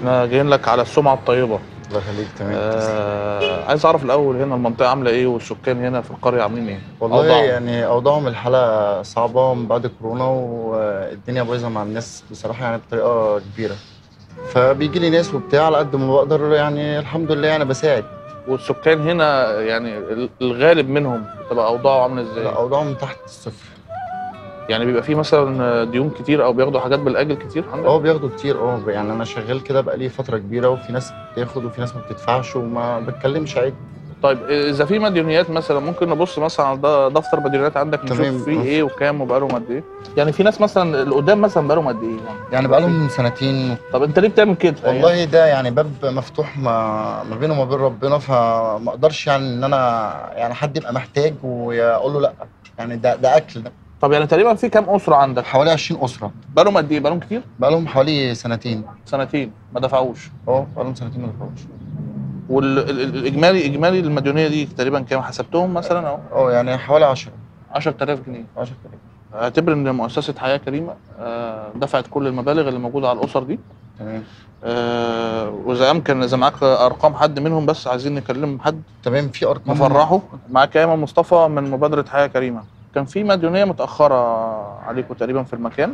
احنا جايين لك على السمعه الطيبه الله يخليك تمام آه عايز اعرف الاول هنا المنطقه عامله ايه والسكان هنا في القريه عاملين ايه والله أوضاعهم. يعني اوضاعهم الحاله صعبه من بعد كورونا والدنيا بايظه مع الناس بصراحه يعني بطريقه كبيره فبيجي لي ناس وبتاع على قد ما بقدر يعني الحمد لله يعني بساعد والسكان هنا يعني الغالب منهم بتبقى اوضاعه عامله ازاي لا اوضاعهم تحت الصفر يعني بيبقى في مثلا ديون كتير او بياخدوا حاجات بالاجل كتير عندك اه بياخدوا كتير اه يعني انا شغال كده بقالي فتره كبيره وفي ناس بتاخد وفي ناس ما بتدفعش وما بتكلمش عادي طيب اذا في مديونيات مثلا ممكن نبص مثلا على ده- دفتر مديونيات عندك نشوف تمام. فيه ايه وكام وبقالهم قد ايه يعني في ناس مثلا اللي قدام مثلا بقالهم قد ايه يعني يعني بقالهم سنتين طب انت ليه بتعمل كده والله ده يعني باب مفتوح ما ما بينه وما بين ربنا فما اقدرش يعني ان انا يعني حد يبقى محتاج واقول له لا يعني ده ده اكل ده طب يعني تقريبا في كام اسره عندك حوالي 20 اسره بقالهم قد ايه بقالهم كتير بقالهم حوالي سنتين سنتين ما دفعوش اه بقالهم سنتين ما دفعوش والاجمالي اجمالي المديونيه دي تقريبا كام حسبتهم مثلا اهو اه يعني حوالي 10 10000 جنيه 10000 اعتبر ان مؤسسه حياه كريمه آه، دفعت كل المبالغ اللي موجوده على الاسر دي تمام آه، واذا امكن اذا معاك ارقام حد منهم بس عايزين نكلم حد تمام في ارقام نفرحه معاك ايمن مصطفى من مبادره حياه كريمه كان في مديونيه متاخره عليكم تقريبا في المكان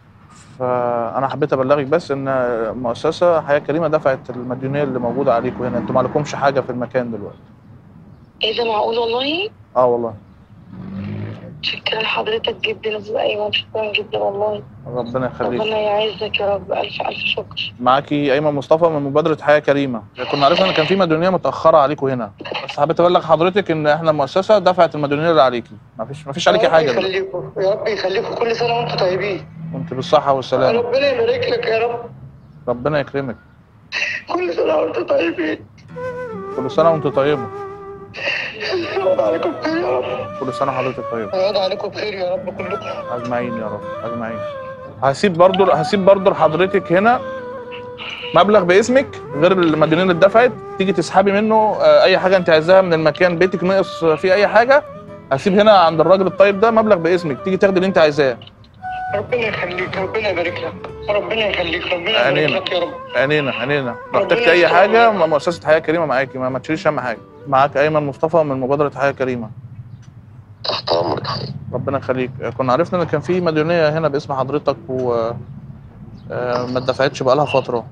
فانا حبيت ابلغك بس ان مؤسسه حياه كريمه دفعت المديونيه اللي موجوده عليكم هنا انتوا ما لكمش حاجه في المكان دلوقتي ايه ده معقول والله اه والله شكرا لحضرتك جدا يا استاذ ايمن شكرا جدا والله ربنا يخليك ربنا يعزك يا رب الف الف شكر معاكي ايمن مصطفى من مبادره حياه كريمه كنا عرفنا ان كان في مديونيه متاخره عليكم هنا بس حبيت ابلغ حضرتك ان احنا المؤسسه دفعت المديونيه اللي عليكي ما فيش ما فيش عليكي حاجه دلوقتي يخليكم يا رب يخليكم كل سنه وانتم طيبين وانت بالصحه والسلامه ربنا يبارك لك يا رب ربنا يكرمك كل سنه وانتم طيبين كل سنه وانت طيبه يعود عليكم بخير يا رب كل سنه وحضرتك طيبه يعود عليكم بخير يا رب كلكم اجمعين يا رب اجمعين هسيب برضو هسيب برضو لحضرتك هنا مبلغ باسمك غير المديونيه اللي اتدفعت تيجي تسحبي منه آه، اي حاجه انت عايزاها من المكان بيتك ناقص فيه اي حاجه هسيب هنا عند الراجل الطيب ده مبلغ باسمك تيجي تاخدي اللي انت عايزاه ربنا يخليك ربنا يبارك لك ربنا يخليك ربنا يبارك عينينا. لك يا رب عينينا عينينا لو ربنا احتجتي اي يستر حاجه عليك. مؤسسه حياه كريمه معاكي ما, ما تشيليش هم حاجه معاك ايمن مصطفى من مبادره حياه كريمه تحت امرك حبيبي ربنا يخليك كنا عرفنا ان كان في مديونيه هنا باسم حضرتك و آه، ما اتدفعتش بقالها فتره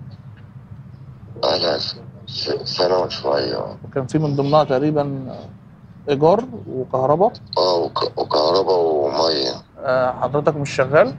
اهلا س- سنة وشوية وكان في من ضمنها تقريبا ايجار وكهرباء اه وك- وكهرباء ومية آه، حضرتك مش شغال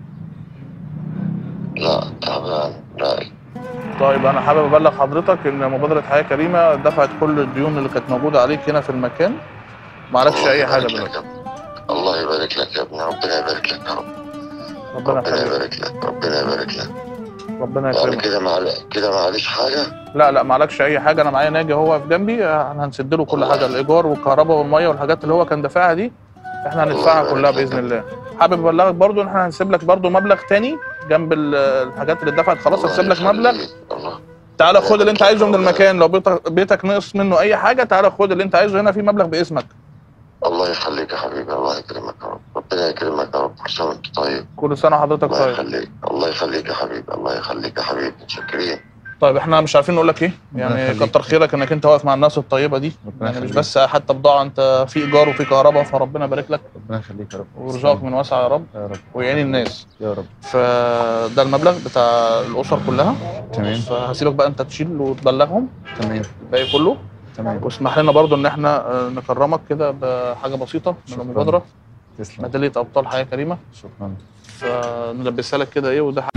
لا تعبان لا طيب انا حابب ابلغ حضرتك ان مبادره حياه كريمه دفعت كل الديون اللي كانت موجوده عليك هنا في المكان ما عليكش الله اي حاجه يبارك لك دلوقتي يا ابني. الله يبارك لك يا ابني ربنا يبارك لك يا رب ربنا ربنا يخليك يبارك لك ربنا يبارك لك ربنا يعني يكرمك كده معل... كده معلش حاجة لا لا ما عليكش اي حاجه انا معايا ناجي هو في جنبي آه، احنا هنسد له كل حاجه الايجار والكهرباء والميه والحاجات اللي هو كان دافعها دي احنا هندفعها الله كلها يبارك باذن الله حابب ابلغك برضو ان احنا هنسيب لك برضو مبلغ تاني جنب ال- الحاجات اللي اتدفعت خلاص الله هنسيب لك مبلغ يخليك. الله تعالى خد اللي انت عايزه من المكان لو بيتك, بيتك نقص منه اي حاجه تعالى خد اللي انت عايزه هنا في مبلغ باسمك الله يخليك يا حبيبي الله يكرمك يا رب ربنا يكرمك يا رب كل سنة وانت طيب كل سنه حضرتك الله طيب يخليك الله يخليك يا حبيبي الله يخليك يا حبيبي متشكرين طيب احنا مش عارفين نقول لك ايه ربنا يعني يخليك. كتر خيرك انك انت واقف مع الناس الطيبه دي ربنا يعني مش يخليك. بس حتى بضاعه انت في ايجار وفي كهرباء فربنا يبارك لك ربنا يخليك يا رب ويرزقك من واسع يا رب يا رب ويعين الناس يا رب فده المبلغ بتاع الاسر كلها تمام فهسيبك بقى انت تشيل وتبلغهم تمام الباقي كله تمام واسمح لنا برضو ان احنا آه، نكرمك كده بحاجه بسيطه من شكراً. المبادره تسلم ميداليه ابطال حياه كريمه شكرا فنلبسها لك كده ايه وده